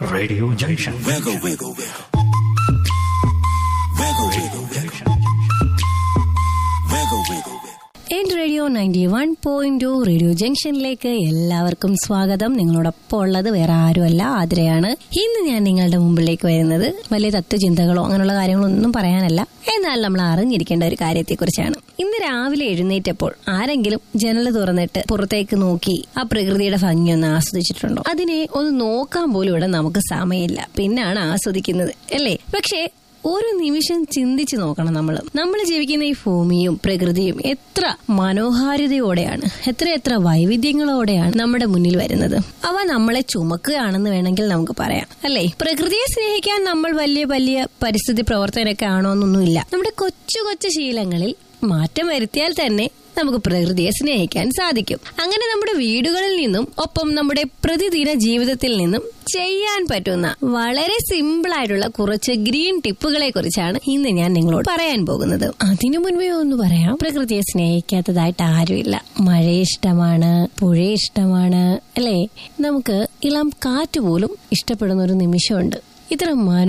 Radio Junction. Wiggle, wiggle, wiggle. Wiggle, wiggle, wiggle. Wiggle, wiggle, wiggle. And radio ninety one point two radio ജംഗ്ഷനിലേക്ക് എല്ലാവർക്കും സ്വാഗതം നിങ്ങളോടൊപ്പം ഉള്ളത് വേറെ ആരുമല്ല ആതിരയാണ് ഇന്ന് ഞാൻ നിങ്ങളുടെ മുമ്പിലേക്ക് വരുന്നത് വലിയ തത്വചിന്തകളോ അങ്ങനെയുള്ള കാര്യങ്ങളോ ഒന്നും പറയാനല്ല എന്നാൽ നമ്മൾ അറിഞ്ഞിരിക്കേണ്ട ഒരു കാര്യത്തെക്കുറിച്ചാണ് ഇന്ന് രാവിലെ എഴുന്നേറ്റപ്പോൾ ആരെങ്കിലും ജനൽ തുറന്നിട്ട് പുറത്തേക്ക് നോക്കി ആ പ്രകൃതിയുടെ ഭംഗി ഒന്ന് ആസ്വദിച്ചിട്ടുണ്ടോ അതിനെ ഒന്ന് നോക്കാൻ പോലും ഇവിടെ നമുക്ക് സമയമില്ല പിന്നാണ് ആസ്വദിക്കുന്നത് അല്ലേ പക്ഷേ ഒരു നിമിഷം ചിന്തിച്ചു നോക്കണം നമ്മൾ നമ്മൾ ജീവിക്കുന്ന ഈ ഭൂമിയും പ്രകൃതിയും എത്ര മനോഹാരിതയോടെയാണ് എത്ര എത്ര വൈവിധ്യങ്ങളോടെയാണ് നമ്മുടെ മുന്നിൽ വരുന്നത് അവ നമ്മളെ ചുമക്കുകയാണെന്ന് വേണമെങ്കിൽ നമുക്ക് പറയാം അല്ലേ പ്രകൃതിയെ സ്നേഹിക്കാൻ നമ്മൾ വലിയ വലിയ പരിസ്ഥിതി പ്രവർത്തകരൊക്കെ ആണോ എന്നൊന്നുമില്ല നമ്മുടെ കൊച്ചു കൊച്ചു ശീലങ്ങളിൽ മാറ്റം വരുത്തിയാൽ തന്നെ നമുക്ക് പ്രകൃതിയെ സ്നേഹിക്കാൻ സാധിക്കും അങ്ങനെ നമ്മുടെ വീടുകളിൽ നിന്നും ഒപ്പം നമ്മുടെ പ്രതിദിന ജീവിതത്തിൽ നിന്നും ചെയ്യാൻ പറ്റുന്ന വളരെ സിമ്പിൾ ആയിട്ടുള്ള കുറച്ച് ഗ്രീൻ ടിപ്പുകളെ കുറിച്ചാണ് ഇന്ന് ഞാൻ നിങ്ങളോട് പറയാൻ പോകുന്നത് അതിനു മുൻപേ ഒന്ന് പറയാം പ്രകൃതിയെ സ്നേഹിക്കാത്തതായിട്ട് ആരുമില്ല മഴ ഇഷ്ടമാണ് പുഴ ഇഷ്ടമാണ് അല്ലേ നമുക്ക് ഇളം കാറ്റ് പോലും ഇഷ്ടപ്പെടുന്ന ഒരു നിമിഷമുണ്ട് ഇത്ര മനോ